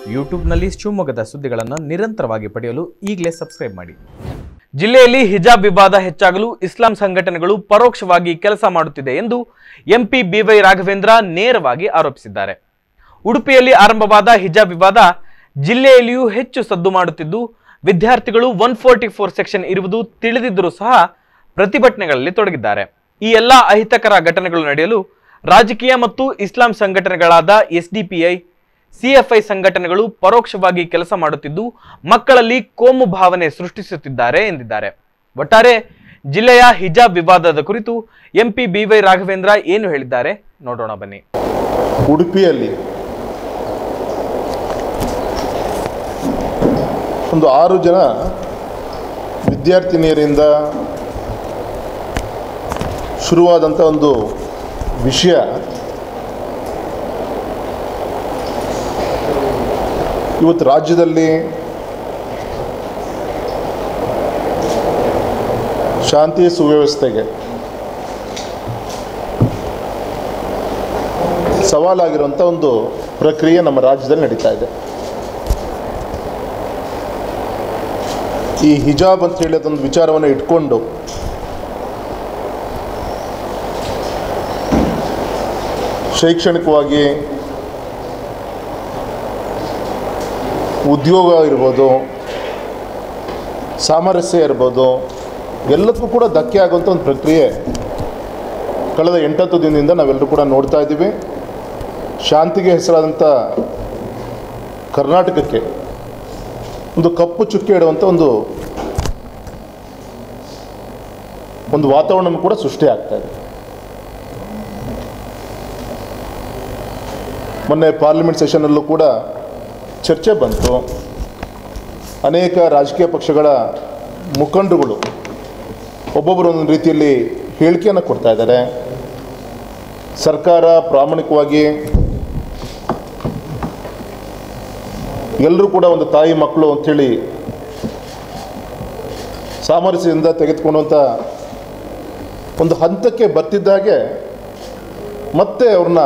ಯೂಟ್ಯೂಬ್ನಲ್ಲಿ ಶಿವಮೊಗ್ಗದ ಸುದ್ದಿಗಳನ್ನು ನಿರಂತರವಾಗಿ ಪಡೆಯಲು ಈಗಲೇ ಸಬ್ಸ್ಕ್ರೈಬ್ ಮಾಡಿ ಜಿಲ್ಲೆಯಲ್ಲಿ ಹಿಜಾಬ್ ವಿವಾದ ಹೆಚ್ಚಾಗಲು ಇಸ್ಲಾಂ ಸಂಘಟನೆಗಳು ಪರೋಕ್ಷವಾಗಿ ಕೆಲಸ ಮಾಡುತ್ತಿದೆ ಎಂದು ಎಂಪಿ ಬಿವೈ ರಾಘವೇಂದ್ರ ನೇರವಾಗಿ ಆರೋಪಿಸಿದ್ದಾರೆ ಉಡುಪಿಯಲ್ಲಿ ಆರಂಭವಾದ ಹಿಜಾಬ್ ವಿವಾದ ಜಿಲ್ಲೆಯಲ್ಲಿಯೂ ಹೆಚ್ಚು ಸದ್ದು ಮಾಡುತ್ತಿದ್ದು ವಿದ್ಯಾರ್ಥಿಗಳು ಒನ್ ಫೋರ್ಟಿ ಫೋರ್ ಸೆಕ್ಷನ್ ಇರುವುದು ತಿಳಿದಿದ್ದರೂ ಸಹ ಪ್ರತಿಭಟನೆಗಳಲ್ಲಿ ತೊಡಗಿದ್ದಾರೆ ಈ ಎಲ್ಲ ಅಹಿತಕರ ಘಟನೆಗಳು ನಡೆಯಲು ರಾಜಕೀಯ ಮತ್ತು ಇಸ್ಲಾಂ ಸಂಘಟನೆಗಳಾದ ಎಸ್ಡಿಪಿಐ ಸಿಎಫ್ಐ ಸಂಘಟನೆಗಳು ಪರೋಕ್ಷವಾಗಿ ಕೆಲಸ ಮಾಡುತ್ತಿದ್ದು ಮಕ್ಕಳಲ್ಲಿ ಕೋಮು ಭಾವನೆ ಸೃಷ್ಟಿಸುತ್ತಿದ್ದಾರೆ ಎಂದಿದ್ದಾರೆ ಒಟ್ಟಾರೆ ಜಿಲ್ಲೆಯ ಹಿಜಾಬ್ ವಿವಾದದ ಕುರಿತು ಎಂಪಿ ಬಿವೈ ರಾಘವೇಂದ್ರ ಏನು ಹೇಳಿದ್ದಾರೆ ನೋಡೋಣ ಬನ್ನಿ ಉಡುಪಿಯಲ್ಲಿ ಒಂದು ಆರು ಜನ ವಿದ್ಯಾರ್ಥಿನಿಯರಿಂದ ಶುರುವಾದಂಥ ಒಂದು ವಿಷಯ ಇವತ್ತು ರಾಜ್ಯದಲ್ಲಿ ಶಾಂತಿ ಸುವ್ಯವಸ್ಥೆಗೆ ಸವಾಲಾಗಿರುವಂಥ ಒಂದು ಪ್ರಕ್ರಿಯೆ ನಮ್ಮ ರಾಜ್ಯದಲ್ಲಿ ನಡೀತಾ ಇದೆ ಈ ಹಿಜಾಬ್ ಅಂತ ಹೇಳಿ ಅದೊಂದು ವಿಚಾರವನ್ನು ಇಟ್ಕೊಂಡು ಶೈಕ್ಷಣಿಕವಾಗಿ ಉದ್ಯೋಗ ಇರ್ಬೋದು ಸಾಮರಸ್ಯ ಇರ್ಬೋದು ಎಲ್ಲದಕ್ಕೂ ಕೂಡ ಧಕ್ಕೆ ಆಗುವಂಥ ಒಂದು ಪ್ರಕ್ರಿಯೆ ಕಳೆದ ಎಂಟತ್ತು ದಿನದಿಂದ ನಾವೆಲ್ಲರೂ ಕೂಡ ನೋಡ್ತಾ ಇದ್ದೀವಿ ಶಾಂತಿಗೆ ಹೆಸರಾದಂಥ ಕರ್ನಾಟಕಕ್ಕೆ ಒಂದು ಕಪ್ಪು ಚುಕ್ಕೆ ಇಡುವಂಥ ಒಂದು ಒಂದು ವಾತಾವರಣ ಕೂಡ ಸೃಷ್ಟಿ ಆಗ್ತಾ ಇದೆ ಮೊನ್ನೆ ಪಾರ್ಲಿಮೆಂಟ್ ಸೆಷನಲ್ಲೂ ಕೂಡ ಚರ್ಚೆ ಬಂತು ಅನೇಕ ರಾಜಕೀಯ ಪಕ್ಷಗಳ ಮುಖಂಡರುಗಳು ಒಬ್ಬೊಬ್ಬರು ಒಂದೊಂದು ರೀತಿಯಲ್ಲಿ ಹೇಳಿಕೆಯನ್ನು ಕೊಡ್ತಾ ಇದ್ದಾರೆ ಸರ್ಕಾರ ಪ್ರಾಮಾಣಿಕವಾಗಿ ಎಲ್ಲರೂ ಕೂಡ ಒಂದು ತಾಯಿ ಮಕ್ಕಳು ಅಂಥೇಳಿ ಸಾಮರಸ್ಯದಿಂದ ತೆಗೆದುಕೊಳ್ಳುವಂಥ ಒಂದು ಹಂತಕ್ಕೆ ಬರ್ತಿದ್ದಾಗೆ ಮತ್ತೆ ಅವ್ರನ್ನ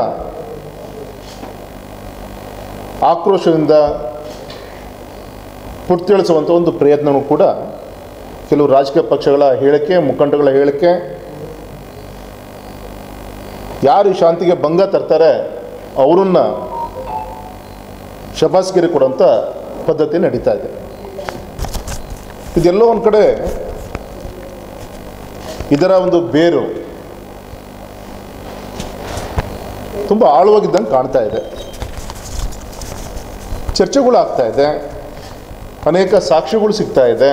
ಆಕ್ರೋಶದಿಂದ ಪುಟ್ತಿಳಿಸುವಂಥ ಒಂದು ಪ್ರಯತ್ನವೂ ಕೂಡ ಕೆಲವು ರಾಜಕೀಯ ಪಕ್ಷಗಳ ಹೇಳಿಕೆ ಮುಖಂಡಗಳ ಹೇಳಿಕೆ ಯಾರು ಈ ಶಾಂತಿಗೆ ಭಂಗ ತರ್ತಾರೆ ಅವರನ್ನ ಶಬಾಸ್ಗಿರಿ ಕೊಡುವಂಥ ಪದ್ಧತಿ ನಡೀತಾ ಇದೆ ಇದೆಲ್ಲೋ ಒಂದು ಕಡೆ ಇದರ ಒಂದು ಬೇರು ತುಂಬ ಆಳವಾಗಿದ್ದಂಗೆ ಕಾಣ್ತಾ ಇದೆ ಚರ್ಚೆಗಳು ಆಗ್ತಾ ಇದೆ ಅನೇಕ ಸಾಕ್ಷ್ಯಗಳು ಸಿಗ್ತಾ ಇದೆ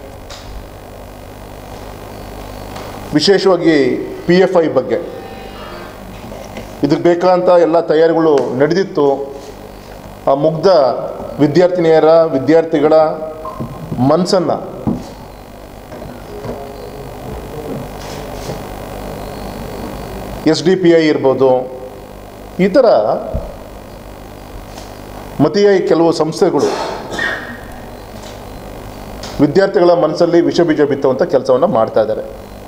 ವಿಶೇಷವಾಗಿ ಪಿ ಎಫ್ ಐ ಬಗ್ಗೆ ಇದಕ್ಕೆ ಬೇಕಾದಂಥ ಎಲ್ಲ ತಯಾರಿಗಳು ನಡೆದಿತ್ತು ಆ ಮುಗ್ಧ ವಿದ್ಯಾರ್ಥಿನಿಯರ ವಿದ್ಯಾರ್ಥಿಗಳ ಮನಸ್ಸನ್ನು ಎಸ್ ಡಿ ಪಿ ಐ ಇರ್ಬೋದು ಈ ಥರ ಮತೀಯ ಕೆಲವು ಸಂಸ್ಥೆಗಳು ವಿದ್ಯಾರ್ಥಿಗಳ ಮನಸ್ಸಲ್ಲಿ ವಿಷ ಬೀಜ ಬಿತ್ತುವಂಥ ಕೆಲಸವನ್ನು ಮಾಡ್ತಾ ಇದ್ದಾರೆ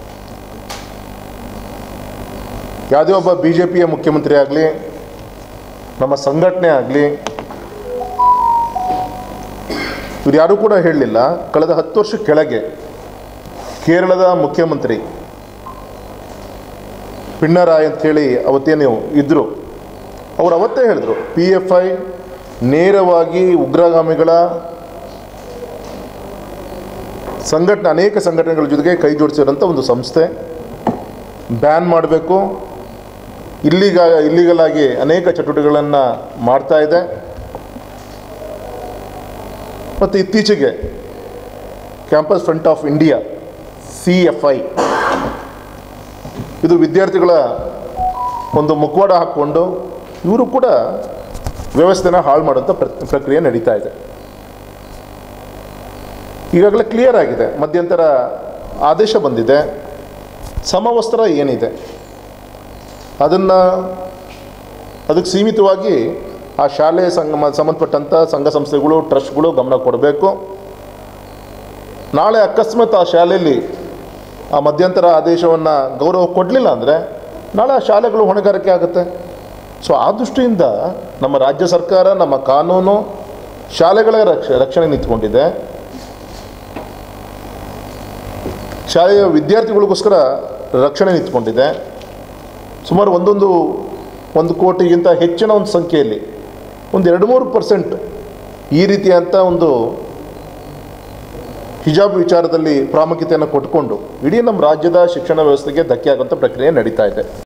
ಯಾವುದೇ ಒಬ್ಬ ಬಿ ಜೆ ಪಿಯ ಮುಖ್ಯಮಂತ್ರಿ ಆಗಲಿ ನಮ್ಮ ಸಂಘಟನೆ ಆಗಲಿ ಇವ್ರು ಯಾರೂ ಕೂಡ ಹೇಳಲಿಲ್ಲ ಕಳೆದ ಹತ್ತು ವರ್ಷ ಕೆಳಗೆ ಕೇರಳದ ಮುಖ್ಯಮಂತ್ರಿ ಪಿಣ್ಣರಾಯ್ ಅಂತೇಳಿ ಅವತ್ತೇನು ಇದ್ದರು ಅವ್ರು ಅವತ್ತೇ ಹೇಳಿದ್ರು ಪಿ ಎಫ್ ಐ ನೇರವಾಗಿ ಉಗ್ರಗಾಮಿಗಳ ಸಂಘಟನೆ ಅನೇಕ ಸಂಘಟನೆಗಳ ಜೊತೆಗೆ ಕೈ ಜೋಡಿಸಿರೋಂಥ ಒಂದು ಸಂಸ್ಥೆ ಬ್ಯಾನ್ ಮಾಡಬೇಕು ಇಲ್ಲಿಗ ಇಲ್ಲಿಗಲ್ ಆಗಿ ಅನೇಕ ಚಟುವಟಿಕೆಗಳನ್ನು ಮಾಡ್ತಾ ಇದೆ ಮತ್ತು ಇತ್ತೀಚೆಗೆ campus front of India C F I ಇದು ವಿದ್ಯಾರ್ಥಿಗಳ ಒಂದು ಮುಖವಾಡ ಹಾಕ್ಕೊಂಡು ಇವರು ಕೂಡ ವ್ಯವಸ್ಥೆನ ಹಾಳು ಮಾಡುವಂಥ ಪ್ರ ಪ್ರಕ್ರಿಯೆ ನಡೀತಾ ಇದೆ ಈಗಾಗಲೇ ಕ್ಲಿಯರ್ ಆಗಿದೆ ಮಧ್ಯಂತರ ಆದೇಶ ಬಂದಿದೆ ಸಮವಸ್ತ್ರ ಏನಿದೆ ಅದನ್ನು ಅದಕ್ಕೆ ಸೀಮಿತವಾಗಿ ಆ ಶಾಲೆ ಸಂಘ ಸಂಬಂಧಪಟ್ಟಂಥ ಸಂಘ ಸಂಸ್ಥೆಗಳು ಟ್ರಸ್ಟ್ಗಳು ಗಮನ ಕೊಡಬೇಕು ನಾಳೆ ಅಕಸ್ಮಾತ್ ಆ ಶಾಲೆಯಲ್ಲಿ ಆ ಮಧ್ಯಂತರ ಆದೇಶವನ್ನು ಗೌರವ ಕೊಡಲಿಲ್ಲ ಅಂದರೆ ನಾಳೆ ಆ ಶಾಲೆಗಳು ಹೊಣೆಗಾರಿಕೆ ಆಗುತ್ತೆ ಸೊ ಆ ದೃಷ್ಟಿಯಿಂದ ನಮ್ಮ ರಾಜ್ಯ ಸರ್ಕಾರ ನಮ್ಮ ಕಾನೂನು ಶಾಲೆಗಳ ರಕ್ಷ ರಕ್ಷಣೆ ನಿಂತ್ಕೊಂಡಿದೆ ಶಾಲೆಯ ವಿದ್ಯಾರ್ಥಿಗಳಿಗೋಸ್ಕರ ರಕ್ಷಣೆ ನಿಂತ್ಕೊಂಡಿದೆ ಸುಮಾರು ಒಂದೊಂದು ಒಂದು ಕೋಟಿಗಿಂತ ಹೆಚ್ಚಿನ ಒಂದು ಸಂಖ್ಯೆಯಲ್ಲಿ ಒಂದು ಎರಡು ಮೂರು ಪರ್ಸೆಂಟ್ ಈ ರೀತಿಯಂಥ ಒಂದು ಹಿಜಾಬ್ ವಿಚಾರದಲ್ಲಿ ಪ್ರಾಮುಖ್ಯತೆಯನ್ನು ಕೊಟ್ಟುಕೊಂಡು ಇಡೀ ನಮ್ಮ ರಾಜ್ಯದ ಶಿಕ್ಷಣ ವ್ಯವಸ್ಥೆಗೆ ಧಕ್ಕೆ ಆಗುವಂಥ ಪ್ರಕ್ರಿಯೆ ನಡೀತಾ ಇದೆ